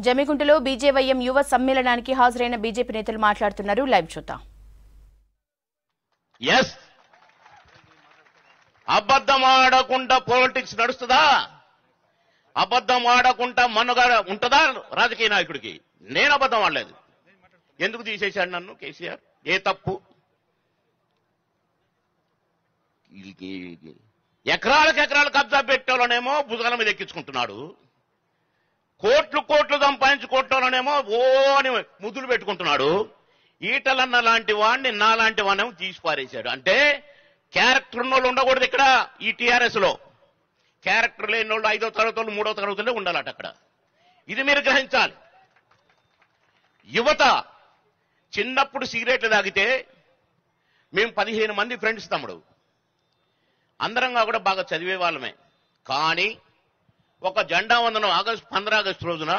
జమిగుంటలో BJYM యువ సమ్మేళనానికి హాజరైన BJP నేతలు మాట్లాడుతున్నారు లైవ్ చూద్దాం ఎస్ అబద్ధం ఆడకుండా పాలిటిక్స్ నడుస్తుందా అబద్ధం ఆడకుండా మనుగడ ఉంటుందా రాజకీయ నాయకుడికి నేను అబద్ధం ఆడలేదు ఎందుకు తీసేశాడు నన్ను కేసీఆర్ ఏ తప్పు ఎకరాలకు ఎకరాలు కబ్జా పెట్టేలోనేమో భుజాల మీద ఎక్కించుకుంటున్నాడు కోట్లు కోట్లు సంపాదించుకోవటంలోనేమో ఓ అని ముద్దులు పెట్టుకుంటున్నాడు ఈటలన్న లాంటి వాడిని నా లాంటి వాడినేమో తీసి పారేశాడు అంటే క్యారెక్టర్ ఉన్నోళ్ళు ఉండకూడదు ఇక్కడ ఈ టీఆర్ఎస్ లో క్యారెక్టర్ లేని వాళ్ళు ఐదో తరగతి వాళ్ళు మూడో తరగతిలో ఉండాలట అక్కడ ఇది మీరు గ్రహించాలి యువత చిన్నప్పుడు సిగరెట్లు తాగితే మేము పదిహేను మంది ఫ్రెండ్స్ తమ్ముడు అందరంగా కూడా బాగా చదివే వాళ్ళమే కానీ ఒక జెండా వందనం ఆగస్టు పంద్ర ఆగస్టు రోజున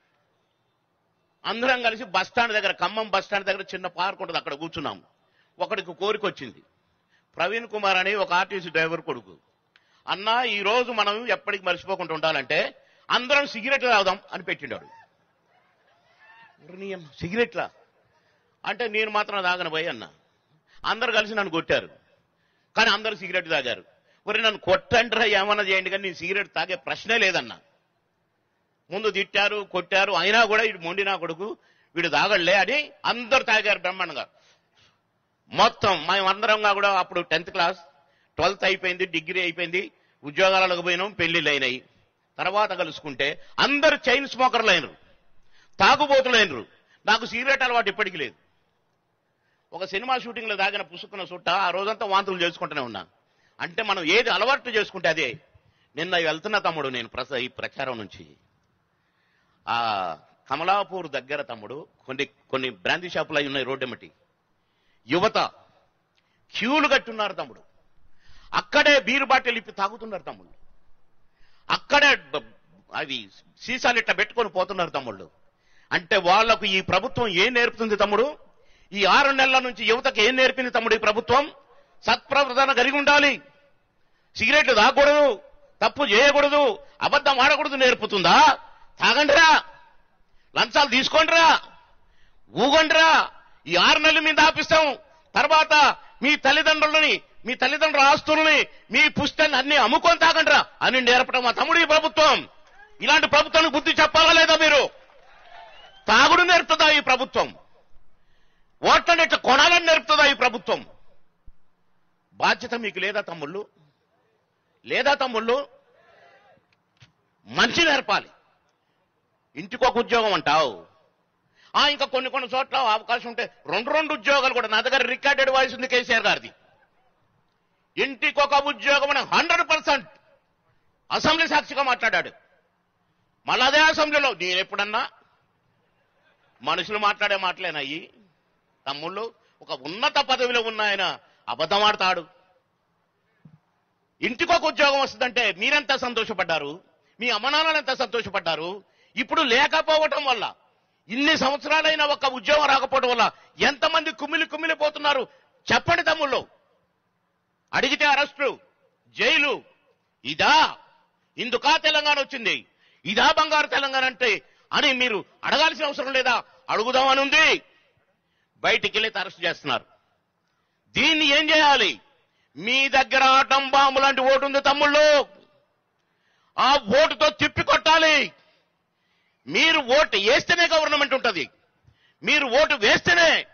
అందరం కలిసి బస్ స్టాండ్ దగ్గర ఖమ్మం బస్ స్టాండ్ దగ్గర చిన్న పార్క్ ఉంటుంది అక్కడ కూర్చున్నాం ఒకడికి కోరిక వచ్చింది ప్రవీణ్ కుమార్ అని ఒక ఆర్టీసీ డ్రైవర్ కొడుకు అన్న ఈ రోజు మనం ఎప్పటికి మర్చిపోకుండా ఉండాలంటే అందరం సిగరెట్లు తాగుదాం అని పెట్టిండాడు నిర్ణయం సిగరెట్లా అంటే నేను మాత్రం తాగను పోయి అన్న అందరు కలిసి నన్ను కొట్టారు కానీ అందరూ సిగరెట్ తాగారు మరి నన్ను కొట్టండిరా ఏమన్నా చేయండి కానీ నేను సిగరెట్ తాగే ప్రశ్నే లేదన్నా ముందు తిట్టారు కొట్టారు అయినా కూడా ఇటు మొండి నా కొడుకు వీడు తాగలే అని అందరు తాగారు బ్రహ్మాండంగా మొత్తం మేమందరంగా కూడా అప్పుడు టెన్త్ క్లాస్ ట్వెల్త్ అయిపోయింది డిగ్రీ అయిపోయింది ఉద్యోగాలకు పోయినాం పెళ్లిళ్ళు అయినాయి తర్వాత కలుసుకుంటే అందరు చైన్ స్మోకర్లు అయినరు తాగుబోతులు అయినరు నాకు సిగరెట్ అలవాటు ఇప్పటికీ లేదు ఒక సినిమా షూటింగ్ లో దాగిన పుసుకున్న చుట్ట ఆ రోజంతా వాంతులు చేసుకుంటూనే ఉన్నా అంటే మనం ఏది అలవాటు చేసుకుంటే అదే నిన్న వెళ్తున్న తమ్ముడు నేను ప్రస ఈ ప్రచారం నుంచి ఆ కమలాపూర్ దగ్గర తమ్ముడు కొన్ని కొన్ని బ్రాందీ షాపులు అయి ఉన్నాయి రోడ్డెమ్మటి యువత క్యూలు కట్టున్నారు తమ్ముడు అక్కడే బీరు బాటిల్ ఇప్పి తాగుతున్నారు తమ్ముళ్ళు అక్కడే బ- అవి సీసాలు ఇట్లా పెట్టుకొని పోతున్నారు తమ్ముళ్ళు అంటే వాళ్లకు ఈ ప్రభుత్వం ఏం నేర్పుతుంది తమ్ముడు ఈ ఆరు నెలల నుంచి యువతకు ఏం నేర్పింది తమ్ముడు ఈ ప్రభుత్వం సత్ప్రవర్తన కలిగి ఉండాలి సిగరెట్లు తాగకూడదు తప్పు చేయకూడదు అబద్ధం ఆడకూడదు నేర్పుతుందా తాగండిరా లంచాలు తీసుకోండిరా ఊగండిరా ఈ ఆరు నెలలు మీద ఆపిస్తాం తర్వాత మీ తల్లిదండ్రులని మీ తల్లిదండ్రుల ఆస్తుల్ని మీ పుస్తకాన్ని అన్ని అమ్ముకొని తాగండిరా అని నేర్పడం మా తమ్ముడు ఈ ప్రభుత్వం ఇలాంటి ప్రభుత్వానికి బుద్ధి చెప్పాలా లేదా మీరు తాగుడు నేర్పుతుందా ఈ ప్రభుత్వం ఓట్లను ఇట్లా కొనాలని నేర్పుతుందా ఈ ప్రభుత్వం బాధ్యత మీకు లేదా తమ్ముళ్ళు లేదా తమ్ముళ్ళు మంచి నేర్పాలి ఇంటికి ఒక ఉద్యోగం అంటావు ఆ ఇంకా కొన్ని కొన్ని చోట్ల అవకాశం ఉంటే రెండు రెండు ఉద్యోగాలు కూడా నా దగ్గర రికార్డెడ్ వాయిస్ ఉంది కేసీఆర్ గారిది ఇంటికి ఒక ఉద్యోగం అని హండ్రెడ్ పర్సెంట్ అసెంబ్లీ సాక్షిగా మాట్లాడాడు మళ్ళీ అదే అసెంబ్లీలో నేను ఎప్పుడన్నా మనుషులు మాట్లాడే మాటలేనయ్యి తమ్ముళ్ళు ఒక ఉన్నత పదవిలో ఉన్న ఆయన అబద్ధం ఆడతాడు ఇంటికి ఒక ఉద్యోగం వస్తుందంటే మీరెంత సంతోషపడ్డారు మీ అమ్మనాన్నలు ఎంత సంతోషపడ్డారు ఇప్పుడు లేకపోవటం వల్ల ఇన్ని సంవత్సరాలైన ఒక ఉద్యోగం రాకపోవడం వల్ల ఎంతమంది కుమిలి కుమిలిపోతున్నారు చెప్పండి తమ్ముళ్ళు అడిగితే అరెస్టు జైలు ఇదా ఇందుకా తెలంగాణ వచ్చింది ఇదా బంగారు తెలంగాణ అంటే అని మీరు అడగాల్సిన అవసరం లేదా అడుగుదామని ఉంది బయటికి వెళ్ళి అరెస్ట్ చేస్తున్నారు దీన్ని ఏం చేయాలి మీ దగ్గర ఆటం బాంబు లాంటి ఓటు ఉంది తమ్ముళ్ళు ఆ ఓటుతో తిప్పి కొట్టాలి మీరు ఓటు వేస్తేనే గవర్నమెంట్ ఉంటుంది మీరు ఓటు వేస్తేనే